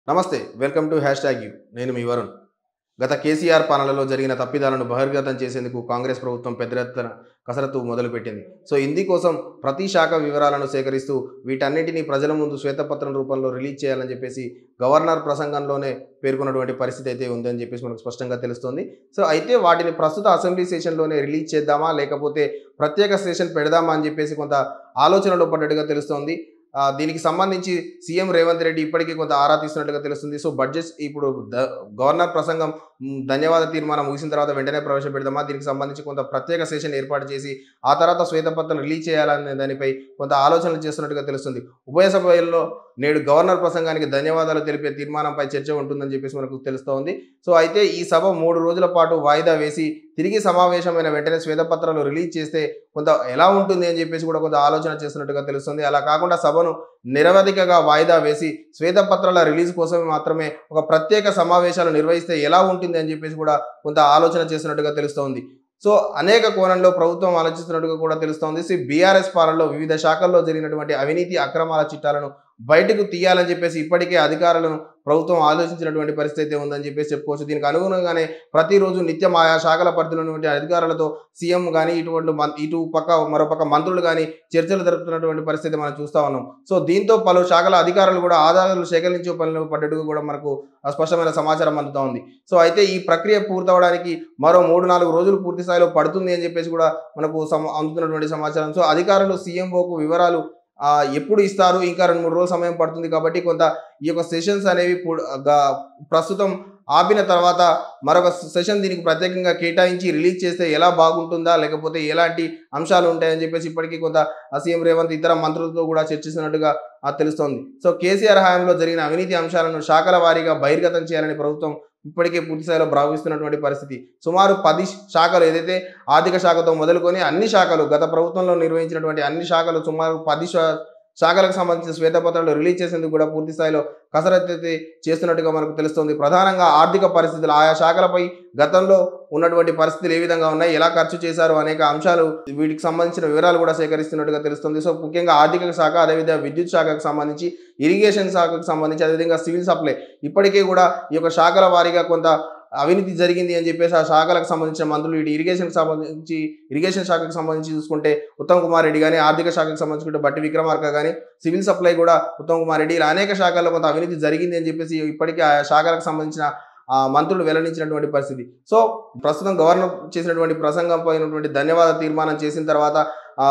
నమస్తే welcome to hashtag you నేను మీ వరుణ్ గత కేసీఆర్ పాలనలో జరిగిన తప్పిదాలను బహిర్గతం చేసేందుకు కాంగ్రెస్ ప్రభుత్వం పెద్ద ఎత్తున కసరత్తు మొదలుపెట్టింది సో ఇందుకోసం ప్రతి శాఖ వివరాలను సేకరిస్తూ వీటన్నిటిని ప్రజల ముందు శ్వేతపత్రం రూపంలో రిలీజ్ చేయాలని చెప్పేసి గవర్నర్ ప్రసంగంలోనే పేర్కొన్నటువంటి పరిస్థితి అయితే ఉందని చెప్పేసి మనకు స్పష్టంగా తెలుస్తుంది సో అయితే వాటిని ప్రస్తుత అసెంబ్లీ సెషన్లోనే రిలీజ్ చేద్దామా లేకపోతే ప్రత్యేక సెషన్ పెడదామా అని చెప్పేసి కొంత ఆలోచనలో పడ్డట్టుగా తెలుస్తోంది ఆ, దీనికి సంబంధించి సీఎం రేవంత్ రెడ్డి ఇప్పటికీ కొంత ఆరా తీస్తున్నట్టుగా తెలుస్తుంది సో బడ్జెట్ ఇప్పుడు ద- గవర్నర్ ప్రసంగం మ్, ధన్యవాద తీర్మానం ముగిసిన తర్వాత వెంటనే ప్రవేశపెడదామా దీనికి సంబంధించి కొంత ప్రత్యేక సెషన్ ఏర్పాటు చేసి ఆ తర్వాత శ్వేతపత్రం రిలీజ్ చేయాలనే దానిపై కొంత ఆలోచనలు చేస్తున్నట్టుగా తెలుస్తుంది ఉభయ సభల్లో నేడు గవర్నర్ ప్రసంగానికి ధన్యవాదాలు తెలిపే తీర్మానంపై చర్చ ఉంటుందని చెప్పేసి మనకు తెలుస్తోంది సో అయితే ఈ సభ మూడు రోజుల పాటు వాయిదా వేసి తిరిగి సమావేశమైన వెంటనే శ్వేతపత్రాలు రిలీజ్ చేస్తే కొంత ఎలా ఉంటుంది అని చెప్పేసి కూడా కొంత ఆలోచన చేస్తున్నట్టుగా తెలుస్తుంది అలా కాకుండా సభను నిరవధికగా వాయిదా వేసి శ్వేతపత్రాల రిలీజ్ కోసమే మాత్రమే ఒక ప్రత్యేక సమావేశాలు నిర్వహిస్తే ఎలా ఉంటుంది అని చెప్పేసి కూడా కొంత ఆలోచన చేస్తున్నట్టుగా తెలుస్తోంది సో అనేక కోణంలో ప్రభుత్వం ఆలోచిస్తున్నట్టుగా కూడా తెలుస్తోంది సో బీఆర్ఎస్ పాలనలో వివిధ శాఖల్లో జరిగినటువంటి అవినీతి అక్రమాల చిట్టాలను బయటకు తీయాలని చెప్పేసి ఇప్పటికే అధికారులను ప్రభుత్వం ఆలోచించినటువంటి పరిస్థితి అయితే ఉందని చెప్పేసి చెప్పుకోవచ్చు దీనికి అనుగుణంగానే ప్రతిరోజు నిత్యం ఆయా శాఖల పరిధిలో ఉన్నటువంటి అధికారులతో సీఎం కానీ ఇటువంటి మం- ఇటు పక్క మరోపక్క మంత్రులు కానీ చర్చలు జరుపుతున్నటువంటి పరిస్థితి మనం చూస్తా ఉన్నాం సో దీంతో పలు శాఖల అధికారులు కూడా ఆధారాలు సేకరించే పనిలో పడ్డట్టుగా కూడా మనకు ఆ స్పష్టమైన సమాచారం అందుతా ఉంది సో అయితే ఈ ప్రక్రియ పూర్తవడానికి మరో మూడు నాలుగు రోజులు పూర్తి స్థాయిలో పడుతుంది అని చెప్పేసి కూడా మనకు సమ అందుతున్నటువంటి సమాచారం సో అధికారులు సీఎంఓకు వివరాలు ఆ, ఎప్పుడు ఇస్తారు ఇంకా రెండు మూడు రోజులు సమయం పడుతుంది కాబట్టి కొంత ఈ యొక్క సెషన్స్ అనేవి పు- గా- ప్రస్తుతం ఆపిన తర్వాత మరొక సెషన్ దీనికి ప్రత్యేకంగా కేటాయించి రిలీజ్ చేస్తే ఎలా బాగుంటుందా లేకపోతే ఎలాంటి అంశాలు ఉంటాయని చెప్పేసి ఇప్పటికీ కొంత ఆ సీఎం రేవంత్ ఇతర మంత్రులతో కూడా చర్చిస్తున్నట్టుగా ఆ తెలుస్తోంది సో కేసీఆర్ హయాంలో జరిగిన అవినీతి అంశాలను శాఖల వారీగా బహిర్గతం చేయాలని ప్రభుత్వం ఇప్పటికే పూర్తి స్థాయిలో భావిస్తున్నటువంటి పరిస్థితి సుమారు పది శాఖలు ఏదైతే ఆర్థిక శాఖతో మొదలుకొని అన్ని శాఖలు గత ప్రభుత్వంలో నిర్వహించినటువంటి అన్ని శాఖలు సుమారు పది శా- శాఖలకు సంబంధించిన శ్వేతపత్రాలు రిలీజ్ చేసేందుకు కూడా పూర్తి స్థాయిలో కసరత్తు అయితే చేస్తున్నట్టుగా మనకు తెలుస్తుంది ప్రధానంగా ఆర్థిక పరిస్థితులు ఆయా శాఖలపై గతంలో ఉన్నటువంటి పరిస్థితులు ఏ విధంగా ఉన్నాయి ఎలా ఖర్చు చేశారు అనేక అంశాలు వీటికి సంబంధించిన వివరాలు కూడా సేకరిస్తున్నట్టుగా తెలుస్తుంది సో ముఖ్యంగా ఆర్థిక శాఖ అదేవిధంగా విద్యుత్ శాఖకు సంబంధించి ఇరిగేషన్ శాఖకు సంబంధించి అదేవిధంగా సివిల్ సప్లై ఇప్పటికే కూడా ఈ యొక్క శాఖల వారీగా కొంత అవినీతి జరిగింది అని చెప్పేసి ఆ శాఖలకు సంబంధించిన మంత్రులు ఇటు ఇరిగేషన్కి సంబంధించి ఇరిగేషన్ శాఖకు సంబంధించి చూసుకుంటే ఉత్తమ్ కుమార్ రెడ్డి కానీ ఆర్థిక శాఖకు సంబంధించుకుంటే బట్టి విక్రమార్క కానీ సివిల్ సప్లై కూడా ఉత్తమ్ కుమార్ రెడ్డి ఇలా అనేక శాఖల్లో కొంత అవినీతి జరిగింది అని చెప్పేసి ఇప్పటికీ ఆ శాఖలకు సంబంధించిన ఆ మంత్రులు వెల్లడించినటువంటి పరిస్థితి సో ప్రస్తుతం గవర్నర్ చేసినటువంటి ప్రసంగం పోయినటువంటి ధన్యవాద తీర్మానం చేసిన తర్వాత ఆ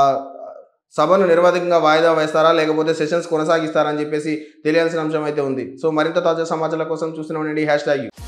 సభను నిర్వాధికంగా వాయిదా వేస్తారా లేకపోతే సెషన్స్ కొనసాగిస్తారా అని చెప్పేసి తెలియాల్సిన అంశం అయితే ఉంది సో మరింత తాజా సమాచారాల కోసం చూస్తూనే ఉండండి హ్యాష్ ట్యాగ్